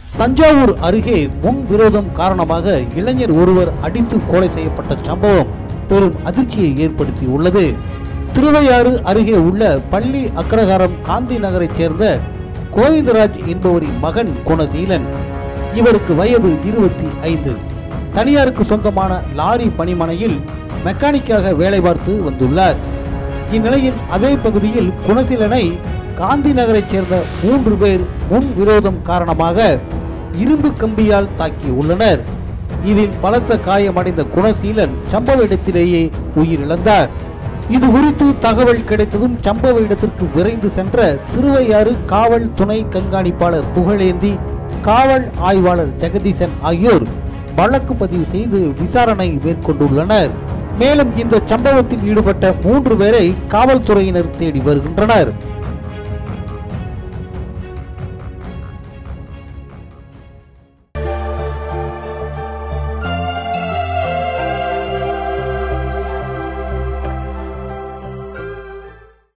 தஞ்சாவூர் அருகே முன் விரோதம் காரணமாக இளைஞர் ஒருவர் அடித்து கொலை செய்யப்பட்ட சம்பவம் பெரும் அதிர்ச்சியை ஏற்படுத்தியுள்ளது திருவையாறு அருகே உள்ள பள்ளி அக்ரஹாரம் காந்தி நகரைச் சேர்ந்த கோவிந்தராஜ் என்பவரின் மகன் குணசீலன் இவருக்கு வயது இருபத்தி ஐந்து தனியாருக்கு சொந்தமான லாரி பணிமனையில் மெக்கானிக்காக வேலை பார்த்து வந்துள்ளார் இந்நிலையில் அதே பகுதியில் குணசீலனை காந்தி நகரைச் சேர்ந்த மூன்று பேர் முன் விரோதம் காரணமாக இரும்பு கம்பியால் தாக்கியுள்ளனர் இதில் பலத்த காயமடைந்த குணசீலன் சம்பவ இடத்திலேயே உயிரிழந்தார் இது குறித்து தகவல் கிடைத்ததும் சம்பவ இடத்திற்கு விரைந்து சென்ற திருவையாறு காவல் துணை கண்காணிப்பாளர் புகழேந்தி காவல் ஆய்வாளர் ஜெகதீசன் ஆகியோர் வழக்கு பதிவு செய்து விசாரணை மேற்கொண்டுள்ளனர் மேலும் இந்த சம்பவத்தில் ஈடுபட்ட மூன்று பேரை காவல்துறையினர் தேடி வருகின்றனர்